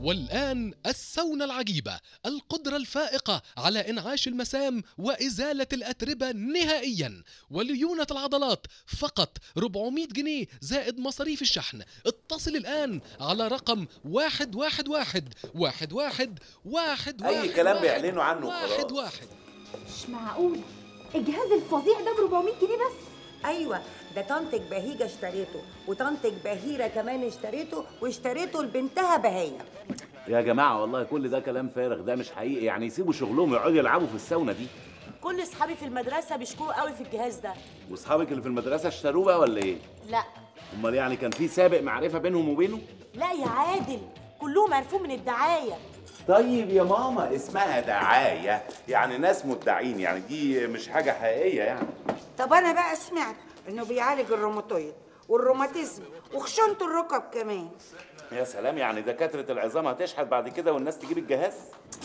والآن السونة العجيبة القدرة الفائقة على إنعاش المسام وإزالة الأتربة نهائيا وليونة العضلات فقط 400 جنيه زائد مصاريف الشحن اتصل الآن على رقم واحد واحد واحد واحد واحد واحد أي واحد كلام واحد بيعلنوا عنه واحد وخلاص. واحد مش معقول الجهاز الفظيع ده ب 400 جنيه بس ايوه ده طنطك بهيجه اشتريته وطنطك بهيره كمان اشتريته واشتريته لبنتها بهيه يا جماعه والله كل ده كلام فارغ ده مش حقيقي يعني يسيبوا شغلهم يقعدوا يلعبوا في الساونه دي كل اصحابي في المدرسه بيشكروا قوي في الجهاز ده واصحابك اللي في المدرسه اشتروه بقى ولا ايه لا امال يعني كان في سابق معرفه بينهم وبينه لا يا عادل كلهم عرفوه من الدعايه طيب يا ماما اسمها دعايه يعني ناس مدعين يعني دي مش حاجه حقيقيه يعني طب انا بقى سمعت انه بيعالج الروماتويد والروماتيزم وخشونة الركب كمان يا سلام يعني دكاتره العظام هتشحت بعد كده والناس تجيب الجهاز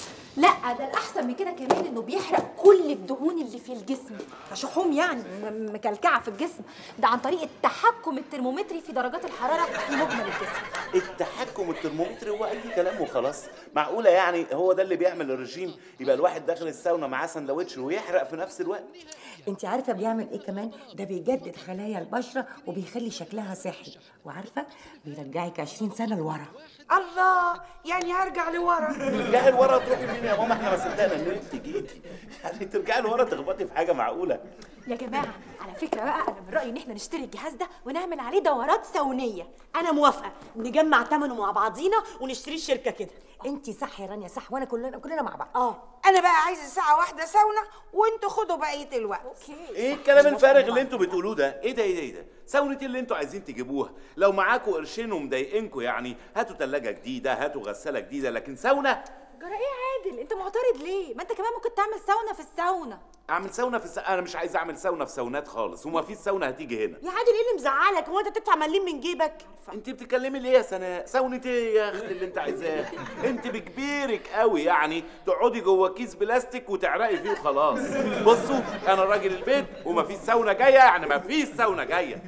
لا ده الاحسن من كده كمان انه بيحرق كل الدهون اللي في الجسم شحوم يعني م- مكلكعه في الجسم ده عن طريق التحكم الترمومتري في درجات الحراره في مجمل الجسم التحكم الترمومتر هو اي كلام وخلاص معقوله يعني هو ده اللي بيعمل الرجيم يبقى الواحد داخل الساونا معاه سندوتش ويحرق في نفس الوقت انت عارفه بيعمل ايه كمان ده بيجدد خلايا البشره وبيخلي شكلها صحي وعارفه بيرجعك 20 سنه لورا الله يعني هرجع لورا ترجعي لورا تروحي فين يا ماما احنا ما صدقنا ان انت جيتي يعني ترجعي لورا تخبطي في حاجه معقوله يا جماعه على فكره بقى انا من رايي ان احنا نشتري الجهاز ده ونعمل عليه دورات سونيه انا موافقه نجمع ثمنه مع بعضينا ونشتري الشركه كده انت صح يا رانيا صح وانا كلنا كلنا مع بعض اه انا بقى عايزه ساعه واحده ساونا وانتوا خدوا بقيه الوقت ايه الكلام الفارغ اللي انتوا بتقولوه ده ايه ده ايه ده ايه ده ساونة اللي انتوا عايزين تجيبوها لو معاكوا قرشين ومضايقينكوا يعني هاتوا تلاجة جديدة هاتوا غسالة جديدة لكن ساونة جرى ايه عادل انت معترض ليه ما انت كمان ممكن تعمل ساونا في الساونا اعمل ساونا في الس... انا مش عايز اعمل ساونا في ساونات خالص وما فيش ساونا هتيجي هنا يا عادل ايه اللي مزعلك هو انت بتدفع مليم من جيبك انت بتتكلمي ليه يا سناء ساونة ايه يا اختي اللي انت عايزاه انت بكبيرك قوي يعني تقعدي جوه كيس بلاستيك وتعرقي فيه وخلاص بصوا انا راجل البيت ومفيش ساونا جايه يعني مفيش ساونا جايه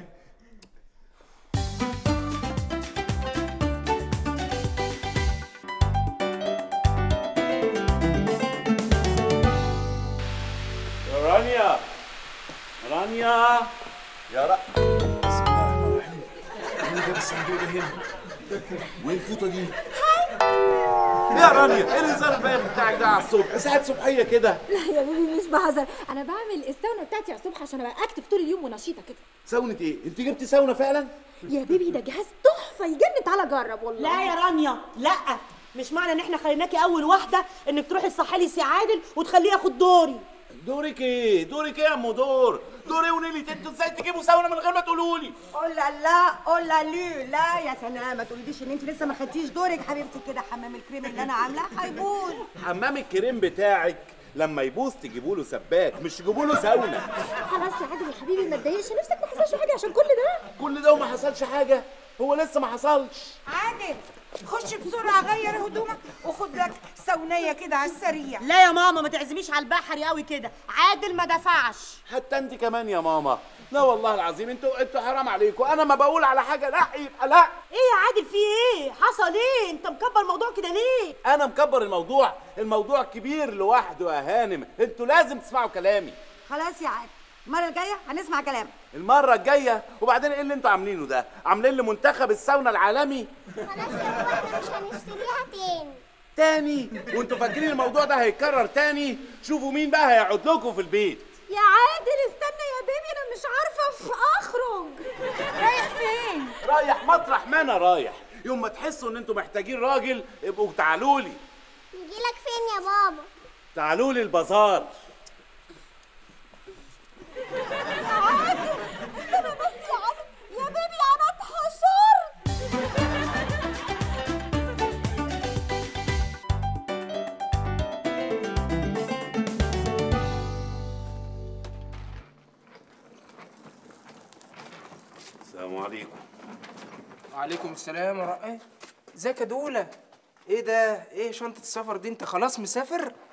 يا رانيا رانيا يا رأ بسم الله الرحمن الرحيم انا جاب الصندوق ده هنا وايه الفوطه دي؟ يا رانيا ايه الهزار البايخ بتاعك ده على الصبح ساعة صبحية كده لا يا بيبي مش بهزر انا بعمل الساونا بتاعتي على الصبح عشان ابقى اكتف طول اليوم ونشيطه كده ساونة ايه؟ انت جبتي ساونة فعلا؟ يا بيبي ده جهاز تحفه يجنن تعالى جرب والله لا يا رانيا لا مش معنى ان احنا خليناكي اول واحده انك تروحي تصحي لي سي عادل وتخليه ياخد دوري دورك ايه؟ دورك ايه يا ام دور؟ دوري ونيلي انتوا ازاي تجيبوا ساونة من غير ما تقولوا لي؟ قولا لا قولا لي لا يا سناء ما تقوليش ان انت لسه ما خدتيش دورك حبيبتي كده حمام الكريم اللي انا عاملاه هيبوظ حمام الكريم بتاعك لما يبوظ تجيبوا له سباك مش تجيبوا له ساونة خلاص يا عادل يا حبيبي ما تضايقش نفسك ما حصلش حاجه عشان كل ده كل ده وما حصلش حاجة هو لسه ما حصلش عادل خش بسرعه غير هدومك وخد لك سونيه كده على السريع لا يا ماما ما تعزميش على البحر قوي كده عادل ما دفعش حتى انت كمان يا ماما لا والله العظيم انتوا انتوا حرام عليكم انا ما بقول على حاجة لا يبقى لا ايه يا عادل في ايه حصل ايه انت مكبر الموضوع كده ليه انا مكبر الموضوع الموضوع كبير لوحده يا هانم انتوا لازم تسمعوا كلامي خلاص يا عادل المره الجايه هنسمع كلامك المرة الجاية وبعدين ايه اللي انتوا عاملينه ده؟ عاملين لي منتخب الساونا العالمي خلاص يا بابا احنا مش هنشتريها تاني تاني وانتوا فاكرين الموضوع ده هيتكرر تاني؟ شوفوا مين بقى هيقعد لكم في البيت يا عادل استنى يا بيبي انا مش عارفه اخرج رايح فين رايح مطرح ما انا رايح يوم ما تحسوا ان انتوا محتاجين راجل ابقوا تعالوا لي نجيلك فين يا بابا تعالوا لي البازار يا عادل استنى بس يا عادل يا بيبي انا اتحشرت السلام عليكم وعليكم السلام ورحمة ازيك يا دولة؟ ايه ده؟ ايه شنطة السفر دي؟ انت خلاص مسافر؟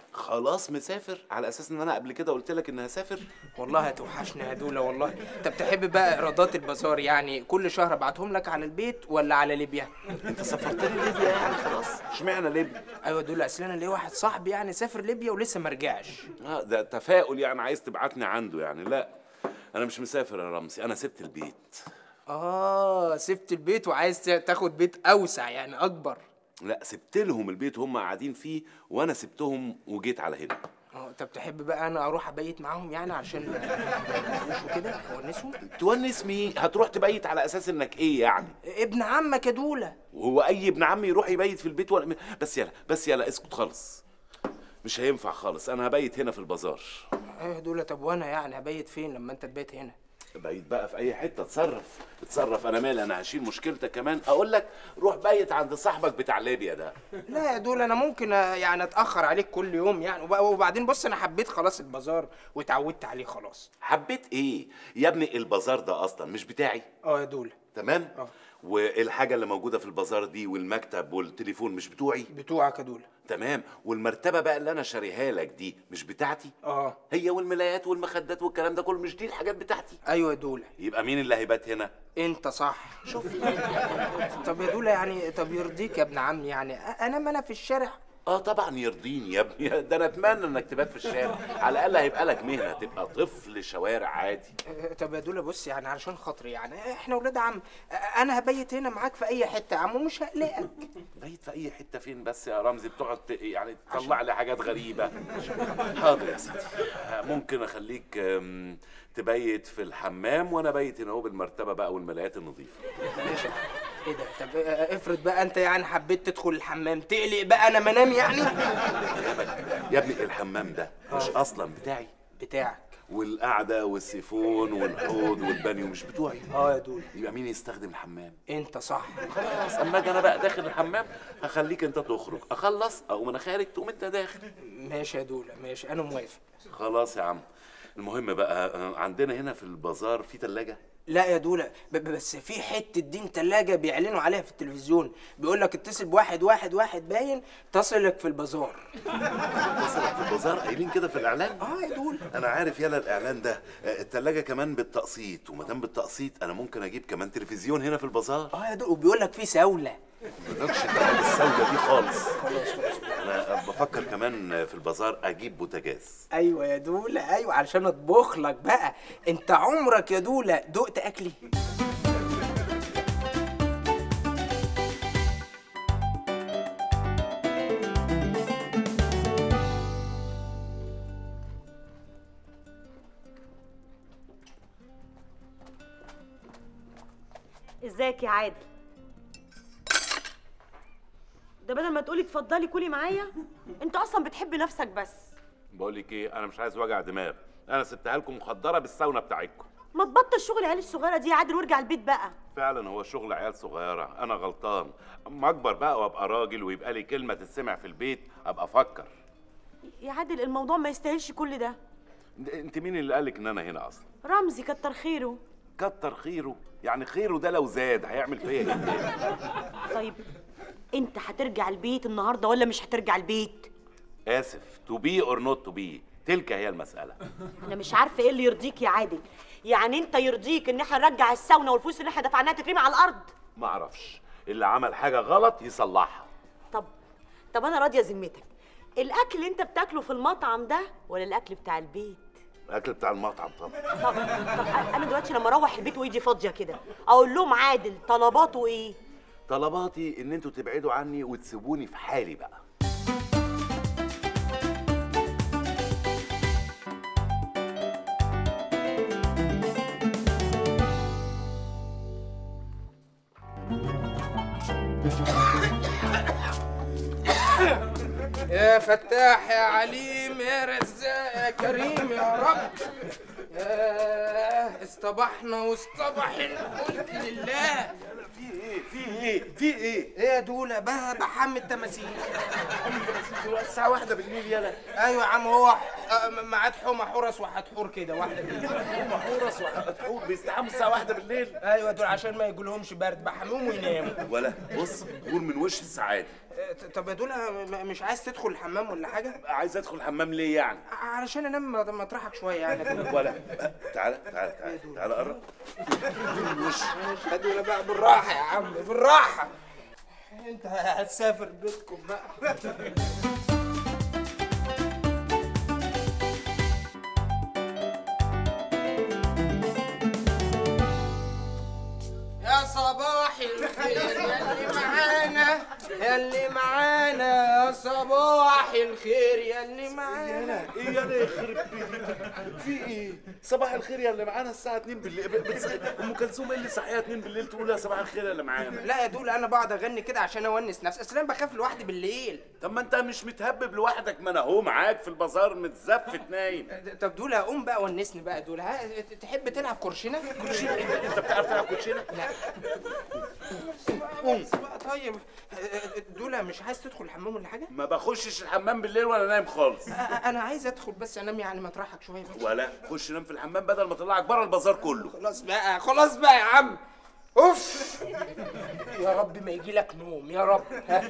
خلاص مسافر على اساس ان انا قبل كده قلت لك اني هسافر والله هتوحشني يا دوله والله انت بتحب بقى ايرادات البازار يعني كل شهر ابعتهم لك على البيت ولا على ليبيا انت سافرتني ليبيا يعني خلاص اشمعنى ليبيا ايوه دول اصل انا ليا واحد صاحبي يعني سافر ليبيا ولسه ما رجعش اه ده تفاؤل يعني عايز تبعتني عنده يعني لا انا مش مسافر يا رمزي انا سبت البيت اه سبت البيت وعايز تاخد بيت اوسع يعني اكبر لا سبت لهم البيت هم قاعدين فيه وانا سبتهم وجيت على هنا اه طب تحب بقى انا اروح ابيت معاهم يعني علشان ما يتعبوش وكده اونسهم تونس مين هتروح تبيت على اساس انك ايه يعني ابن عمك يا دوله وهو اي ابن عمي يروح يبيت في البيت ولا بس يلا بس يلا اسكت خالص مش هينفع خالص انا هبيت هنا في البازار ايوه يا دوله طب وانا يعني هبيت فين لما انت تبيت هنا بيت بقى في اي حته اتصرف اتصرف انا مالي انا هشيل مشكلتك كمان اقول لك روح بيت عند صاحبك بتاع ليبيا ده لا يا دول انا ممكن آه، يعني اتاخر عليك كل يوم يعني وب- وبعدين بص انا حبيت خلاص البازار واتعودت عليه خلاص حبيت ايه يا ابني البازار ده اصلا مش بتاعي اه يا دول تمام اه والحاجه اللي موجوده في البازار دي والمكتب والتليفون مش بتوعي بتوعك يا دول تمام والمرتبه بقى اللي انا شاريها لك دي مش بتاعتي اه هي والملايات والمخدات والكلام ده كله مش دي الحاجات بتاعتي ايوه يا دول يبقى مين اللي هيبات هنا انت صح شوف طب يا دول يعني طب يرضيك يا ابن عمي يعني أ- انام انا في الشارع اه طبعا يرضيني يا ابني ده انا اتمنى انك تبات في الشارع على الاقل هيبقى لك مهنه تبقى طفل شوارع عادي آه، طب يا دولة بص يعني علشان خاطري يعني احنا ولاد عم آه، انا هبيت هنا معاك في اي حته يا عم ومش هقلقك بيت في اي حته فين بس يا رمزي بتقعد ت- يعني تطلع لي حاجات غريبه حاضر يا سيدي ممكن اخليك أم، تبيت في الحمام وانا بيت هنا اهو بالمرتبه بقى والملايات النظيفه ماشي ايه ده طب آه، افرض بقى انت يعني حبيت تدخل الحمام تقلق بقى انا منام يعني يا ابني الحمام ده مش اصلا بتاعي بتاعك والقعده والسيفون والحوض والبانيو مش بتوعي اه يا دول يبقى مين يستخدم الحمام انت صح خلاص اما اجي انا بقى داخل الحمام هخليك انت تخرج اخلص او انا خارج تقوم انت داخل ماشي يا دولة ماشي انا موافق خلاص يا عم المهم بقى آه، عندنا هنا في البازار في تلاجة لا يا دولة ب- ب- بس في حتة دين تلاجة بيعلنوا عليها في التلفزيون بيقول لك اتصل بواحد واحد واحد باين تصلك في البازار تصلك في البازار قايلين كده في الاعلان اه يا دول انا عارف يلا الاعلان ده آه، التلاجة كمان بالتقسيط وما دام بالتقسيط انا ممكن اجيب كمان تلفزيون هنا في البازار اه يا دول وبيقول لك في ساولة مالكش دعوه بالسودة دي خالص انا بفكر كمان في البازار اجيب بوتاجاز ايوه يا دولة ايوه علشان اطبخ لك بقى انت عمرك يا دولة دقت اكلي ازيك يا عادل ده بدل ما تقولي اتفضلي كلي معايا انت اصلا بتحب نفسك بس بقول لك ايه انا مش عايز وجع دماغ انا سبتها لكم مخدره بالساونا بتاعتكم ما تبطل شغل العيال الصغيره دي يا عادل وارجع البيت بقى فعلا هو شغل عيال صغيره انا غلطان اما اكبر بقى وابقى راجل ويبقى لي كلمه تتسمع في البيت ابقى افكر يا عادل الموضوع ما يستاهلش كل ده انت مين اللي قالك ان انا هنا اصلا رمزي كتر خيره كتر خيره يعني خيره ده لو زاد هيعمل فيا ايه تاني؟ طيب انت هترجع البيت النهارده ولا مش هترجع البيت اسف تو بي اور نوت تو بي تلك هي المساله انا مش عارفه ايه اللي يرضيك يا عادل يعني انت يرضيك ان احنا نرجع الساونا والفلوس اللي احنا دفعناها تترمي على الارض ما اعرفش اللي عمل حاجه غلط يصلحها طب طب انا راضيه ذمتك الاكل اللي انت بتاكله في المطعم ده ولا الاكل بتاع البيت الاكل بتاع المطعم طبعا طب طب انا دلوقتي لما اروح البيت وايدي فاضيه كده اقول لهم عادل طلباته ايه طلباتي ان انتوا تبعدوا عني وتسيبوني في حالي بقى يا فتاح يا عليم يا رزاق يا كريم يا رب يا اصطبحنا واصطبح الملك لله في ايه في ايه في ايه ايه يا دوله بقى بحم التماثيل دلوقتي الساعه واحدة بالليل يلا ايوه يا عم هو آه، ميعاد حمى حرس وحتحور كده واحده كده هم حورس وحور بيستحموا الساعه واحدة بالليل ايوه دول عشان ما يجيلهمش برد بحميهم ويناموا ولا بص غور من وش السعاده آه، ط- طب يا دوله م- مش عايز تدخل الحمام ولا حاجه عايز ادخل الحمام ليه يعني علشان انام مط- مطرحك شويه يعني يا دولة. ولا تعالى تعالى تعالى تعالى قرب يا دوله بقى بالراحه يا عم بالراحه انت هتسافر بيتكم بقى يا صباح الخير يا اللي معانا يا اللي معانا يا صباح الخير يا اللي معانا ايه يا يخرب بيتك في ايه صباح الخير يا اللي معانا الساعه 2 بالليل بتص... ام كلثوم ايه اللي صحيها 2 بالليل تقول يا صباح الخير يا اللي معانا لا يا دول انا بقعد اغني كده عشان اونس نفسي اصل انا بخاف لوحدي بالليل طب ما انت مش متهبب لوحدك ما انا اهو معاك في البازار متزفت نايم طب دول قوم بقى ونسني بى دول ها تحب تلعب كوتشينه كوتشينه انت انت بتعرف تلعب كوتشينه لا قوم بقى طيب دول مش عايز تدخل الحمام ولا حاجه ما بخشش الحمام بالليل ولا نايم خالص أ- انا عايز ادخل بس انام يعني مطرحك شويه بس. ولا خش نام في الحمام بدل ما اطلعك بره البازار كله خلاص بقى خلاص بقى يا عم اوف يا رب ما يجي لك نوم يا رب ها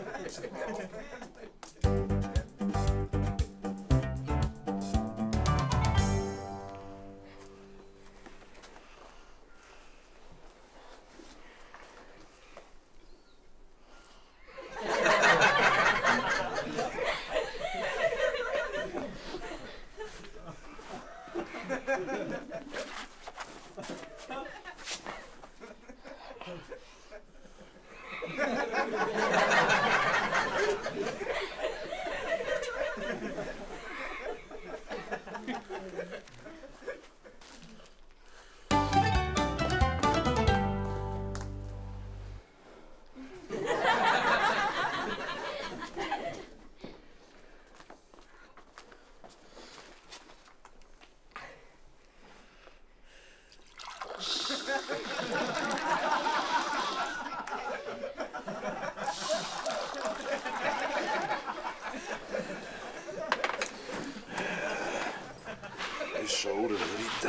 ايه الشعور الغريب ده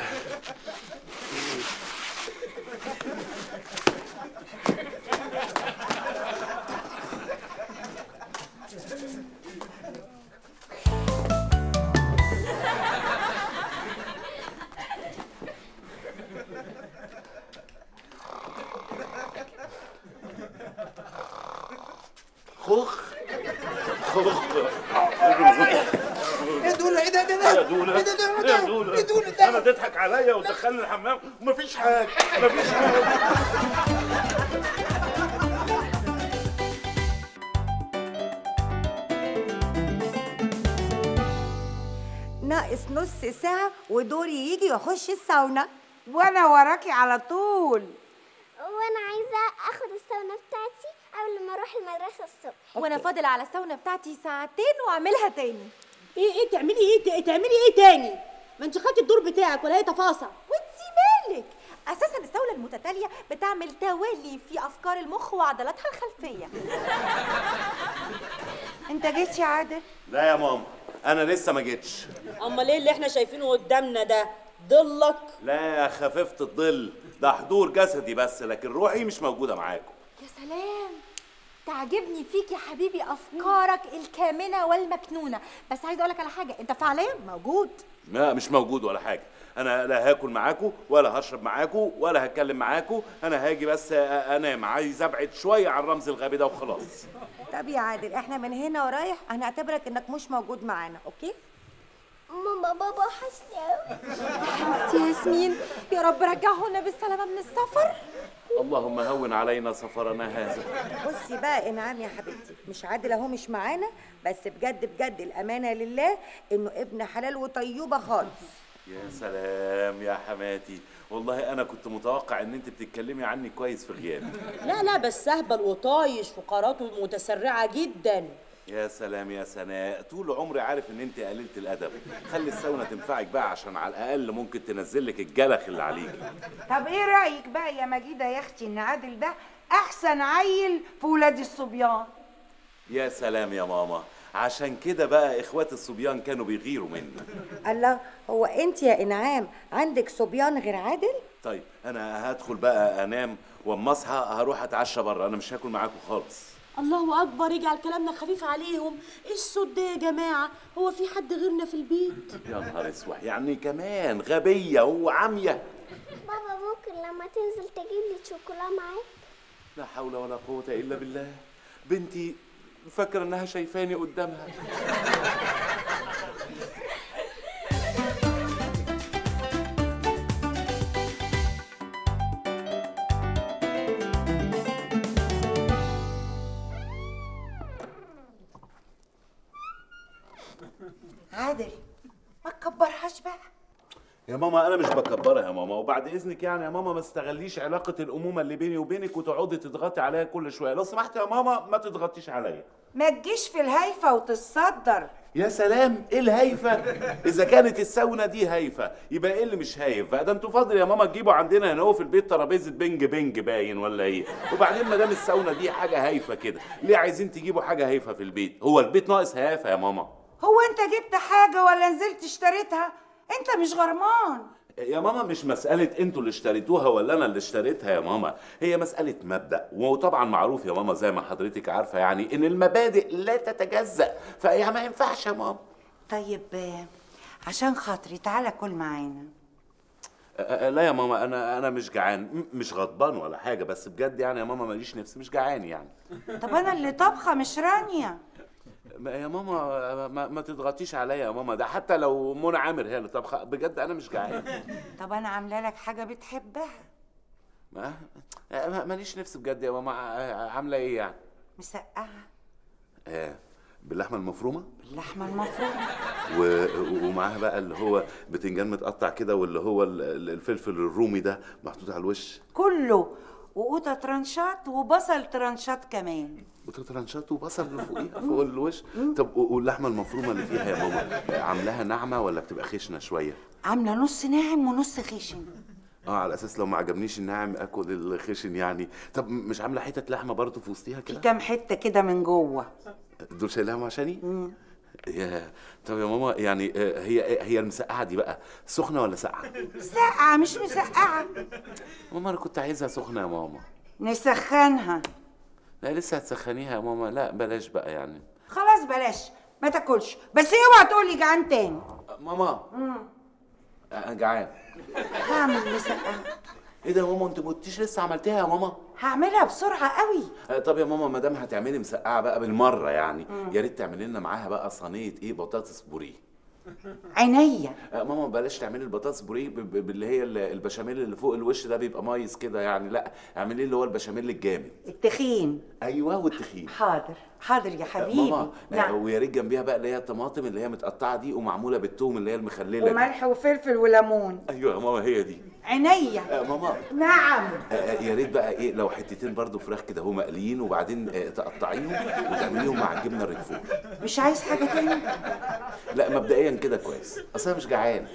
خوخ خوخ ايه دول ايه ده ده يا ده دولة ايه ده ده يا ده دولة ايه دول انا ده تضحك عليا وتدخلني الحمام ومفيش حاجة مفيش حاجة ناقص نص ساعة ودوري يجي واخش الساونا وانا وراكي على طول وانا عايزه اخد الساونا بتاعتي قبل ما اروح المدرسه الصبح وانا فاضل على الساونا بتاعتي ساعتين واعملها تاني ايه ايه تعملي ايه ت- تعملي ايه تاني ما انت خدتي الدور بتاعك ولا هي تفاصيل وانتي مالك اساسا الساونا المتتاليه بتعمل توالي في افكار المخ وعضلاتها الخلفيه انت جيت يا عادل لا يا ماما انا لسه ما جيتش امال ايه اللي احنا شايفينه قدامنا ده ضلك لا يا خفيفة الظل ده حضور جسدي بس لكن روحي مش موجودة معاكم يا سلام تعجبني فيك يا حبيبي افكارك الكامنه والمكنونه بس عايزه اقول لك على حاجه انت فعليا موجود لا مش موجود ولا حاجة انا لا هاكل معاكم ولا هشرب معاكم ولا هتكلم معاكم انا هاجي بس أ- انام عايز ابعد شوية عن رمز الغبي ده وخلاص طب يا عادل احنا من هنا ورايح هنعتبرك انك مش موجود معانا اوكي ماما بابا وحشني قوي حبيبتي ياسمين يا رب رجعهولنا بالسلامه من السفر اللهم هون علينا سفرنا هذا بصي بقى انعام يا حبيبتي مش عادل اهو مش معانا بس بجد بجد الامانه لله انه ابن حلال وطيوبه خالص يا سلام يا حماتي والله انا كنت متوقع ان انت بتتكلمي عني كويس في غيابي لا لا بس اهبل وطايش فقراته متسرعه جدا يا سلام يا سناء طول عمري عارف ان انت قليله الادب خلي الساونا تنفعك بقى عشان على الاقل ممكن تنزل لك الجلخ اللي عليك طب ايه رايك بقى يا مجيده يا اختي ان عادل ده احسن عيل في ولاد الصبيان يا سلام يا ماما عشان كده بقى اخوات الصبيان كانوا بيغيروا مني الله هو انت يا انعام عندك صبيان غير عادل طيب انا هدخل بقى انام واما اصحى هروح اتعشى بره انا مش هاكل معاكم خالص الله اكبر يجعل كلامنا خفيف عليهم ايه الصوت ده يا جماعه هو في حد غيرنا في البيت يا نهار اسود يعني كمان غبيه وعميه بابا ممكن لما تنزل تجيب لي شوكولا معاك لا حول ولا قوه الا بالله بنتي فاكره انها شايفاني قدامها عادل ما تكبرهاش بقى يا ماما انا مش بكبرها يا ماما وبعد اذنك يعني يا ماما ما استغليش علاقه الامومه اللي بيني وبينك وتقعدي تضغطي عليا كل شويه لو سمحت يا ماما ما تضغطيش عليا ما تجيش في الهايفه وتتصدر يا سلام ايه الهايفه اذا كانت الساونا دي هايفه يبقى ايه اللي مش هايف بقى ده انتوا فاضل يا ماما تجيبوا عندنا هنا هو في البيت ترابيزه بنج بنج باين ولا ايه وبعدين ما دام الساونا دي حاجه هايفه كده ليه عايزين تجيبوا حاجه هايفه في البيت هو البيت ناقص هيافه يا ماما هو انت جبت حاجه ولا نزلت اشتريتها انت مش غرمان يا ماما مش مسألة انتوا اللي اشتريتوها ولا انا اللي اشتريتها يا ماما هي مسألة مبدأ وطبعا معروف يا ماما زي ما حضرتك عارفة يعني ان المبادئ لا تتجزأ فهي ما ينفعش يا ماما طيب آه، عشان خاطري تعالى كل معانا أ- أ- لا يا ماما انا انا مش جعان م- مش غضبان ولا حاجة بس بجد يعني يا ماما ماليش نفس مش جعان يعني طب انا اللي طبخه مش رانيا ما- يا ماما ما, ما تضغطيش عليا يا ماما ده حتى لو منى عامر هي اللي طبخة بجد انا مش جعان طب انا عامله لك حاجه بتحبها ما- ما- ماليش نفس بجد يا ماما ع- عاملة ايه يعني مسقعه آه، باللحمة المفرومة اللحمه المفرومه و... ومعاها بقى اللي هو بتنجان متقطع كده واللي هو ال- ال- الفلفل الرومي ده محطوط على الوش كله وقوطه ترانشات وبصل ترانشات كمان وترانشات وبصل اللي فوقيها فوق الوش طب و- واللحمه المفرومه اللي فيها يا ماما عاملاها ناعمه ولا بتبقى خشنه شويه عامله نص ناعم ونص خشن اه على اساس لو ما عجبنيش الناعم اكل الخشن يعني طب مش عامله حتت لحمه برضه في وسطيها في كده كام حته كده من جوه دول شايلهم عشاني يا طب يا ماما يعني آه، هي هي المسقعه دي بقى سخنه ولا ساقعه ساقعه مش مسقعه ماما انا كنت عايزها سخنه يا ماما نسخنها لا لسه هتسخنيها يا ماما لا بلاش بقى يعني خلاص بلاش ما تاكلش بس اوعى تقولي جعان تاني ماما انا جعان هعمل مسقعه ايه ده يا ماما انت ما قلتيش لسه عملتيها يا ماما هعملها بسرعه قوي آه، طب يا ماما ما دام هتعملي مسقعه بقى بالمره يعني يا ريت تعملي لنا معاها بقى صينيه ايه بطاطس بوريه عينيا آه، ماما بلاش تعملي البطاطس بوريه ب- ب- باللي هي ال- البشاميل اللي فوق الوش ده بيبقى مايس كده يعني لا اعملي اللي هو البشاميل الجامد التخين ايوه والتخين حاضر حاضر يا آه، حبيبي ماما آه، نعم ويا ريت جنبيها بقى اللي هي الطماطم اللي هي متقطعه دي ومعموله بالثوم اللي هي المخلله دي. وملح وفلفل وليمون ايوه يا ماما هي دي عينيا آه، ماما نعم آه، آه، يا ريت بقى ايه لو حتتين برضو فراخ كده هو مقليين وبعدين آه، تقطعيهم وتعمليهم مع الجبنه الريكفور مش عايز حاجه تاني لا مبدئيا كده كويس اصل انا مش جعان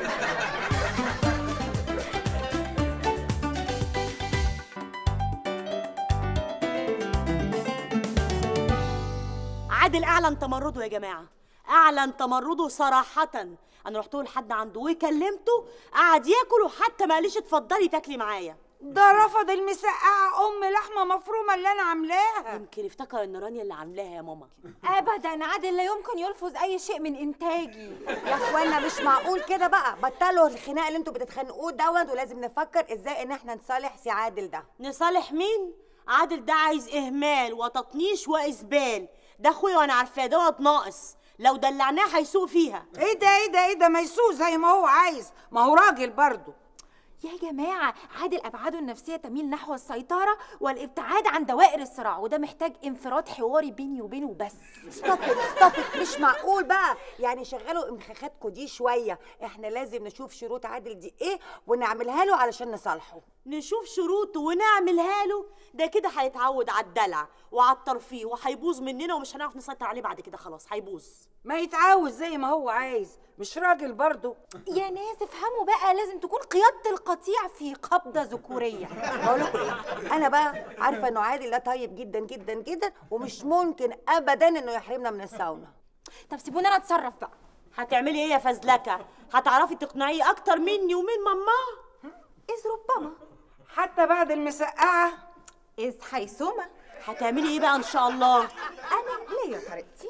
عادل اعلن تمرده يا جماعه اعلن تمرده صراحه انا رحت له لحد عنده وكلمته قعد ياكل وحتى ما قاليش اتفضلي تاكلي معايا ده رفض المسقعه ام لحمه مفرومه اللي انا عاملاها يمكن افتكر ان رانيا اللي عاملاها يا ماما ابدا عادل لا يمكن يلفظ اي شيء من انتاجي يا اخوانا مش معقول كده بقى بطلوا الخناق اللي انتوا بتتخانقوه دوت ولازم نفكر ازاي ان احنا نصالح سي عادل ده نصالح مين عادل ده عايز اهمال وتطنيش واسبال ده اخويا وانا عارفاه دوت ناقص لو دلعناه هيسوق فيها ايه ده ايه ده ايه ده ما يسوق زي ما هو عايز ما هو راجل برضه يا جماعة عادل أبعاده النفسية تميل نحو السيطرة والابتعاد عن دوائر الصراع وده محتاج انفراد حواري بيني وبينه بس ستوب ستوب مش معقول بقى يعني شغلوا امخاخاتكوا دي شويه احنا لازم نشوف شروط عادل دي ايه ونعملها له علشان نصالحه نشوف شروطه ونعملها له ده كده هيتعود على الدلع وعلى الترفيه وهيبوظ مننا ومش هنعرف نسيطر عليه بعد كده خلاص هيبوظ ما يتعاوز زي ما هو عايز مش راجل برضه يا ناس افهموا بقى لازم تكون قيادة القطيع في قبضة ذكورية بقول لكم ايه انا بقى عارفه انه عادل ده طيب جدا جدا جدا ومش ممكن ابدا انه يحرمنا من الساونا طب سيبوني انا اتصرف بقى هتعملي ايه يا فزلكه هتعرفي تقنعيه اكتر مني ومن ماماه إذ ربما حتى بعد المسقعه إذ حيثما هتعملي ايه بقى ان شاء الله أنا ليا طريقتي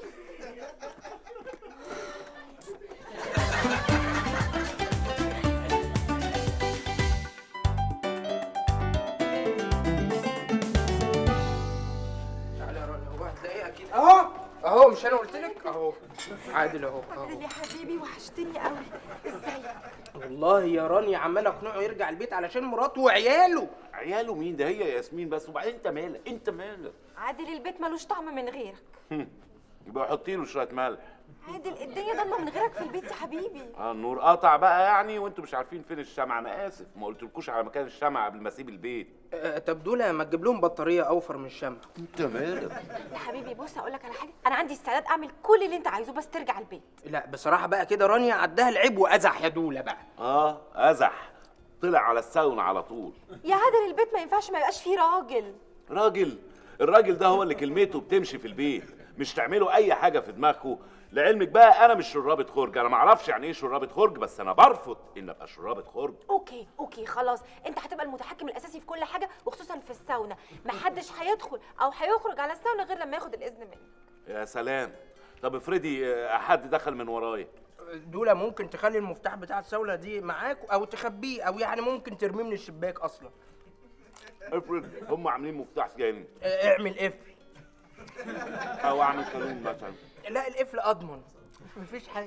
تعالى يا رانيا هو هتلاقيه اكيد اهو اهو مش انا قلت لك اهو عادل اهو اهو يا حبيبي وحشتني قوي ازيك والله يا رانيا عمال اقنعه يرجع البيت علشان مراته وعياله عياله مين ده هي ياسمين بس وبعدين انت مالك انت مالك عادل البيت ملوش طعم من غيرك هم. يبقى حطي له شويه ملح عادل الدنيا ضلمه من غيرك في البيت يا حبيبي اه النور قطع بقى يعني وانتوا مش عارفين فين الشمعة انا اسف ما قلتلكوش على مكان الشمعة قبل ما اسيب البيت آه، طب دول ما تجيب لهم بطاريه اوفر من الشمع انت مالك يا حبيبي بص اقول لك على حاجه انا عندي استعداد اعمل كل اللي انت عايزه بس ترجع البيت لا بصراحه بقى كده رانيا عدها العيب وازح يا دوله بقى اه ازح طلع على الساونا على طول يا عادل البيت ما ينفعش ما يبقاش فيه راجل راجل الراجل ده هو اللي كلمته بتمشي في البيت مش تعملوا اي حاجه في دماغكم لعلمك بقى انا مش شرابة خرج انا معرفش يعني ايه شرابة خرج بس انا برفض ان ابقى شرابة خرج اوكي اوكي خلاص انت هتبقى المتحكم الاساسي في كل حاجه وخصوصا في الساونا محدش هيدخل او هيخرج على الساونا غير لما ياخد الاذن منك يا سلام طب افرضي آه، حد دخل من ورايا دوله ممكن تخلي المفتاح بتاع الساوله دي معاك او تخبيه او يعني ممكن ترميه من الشباك اصلا افرض هم عاملين مفتاح جامد آه، اعمل قفل او اعمل قانون مثلا لا القفل اضمن مفيش حاجه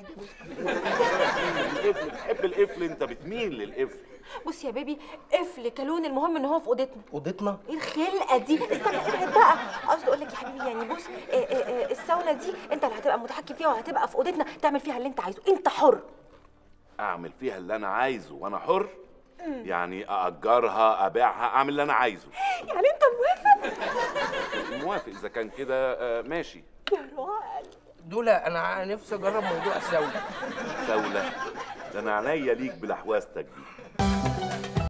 القفل بتحب القفل انت بتميل للقفل بص يا بيبي قفل كالون المهم ان هو في اوضتنا اوضتنا ايه الخلقه دي استنى ابعد بقى قصدي اقول لك يا حبيبي يعني بص آه، آه، آه، الساونا دي انت اللي هتبقى متحكم فيها وهتبقى في اوضتنا تعمل فيها اللي انت عايزه انت حر اعمل فيها اللي انا عايزه وانا حر يعني ااجرها ابيعها اعمل اللي انا عايزه يعني انت موافق موافق اذا كان كده آه، ماشي يا راجل دوله انا ع- نفسي اجرب موضوع الساوله سولة ده انا عينيا ليك بلحواستك دي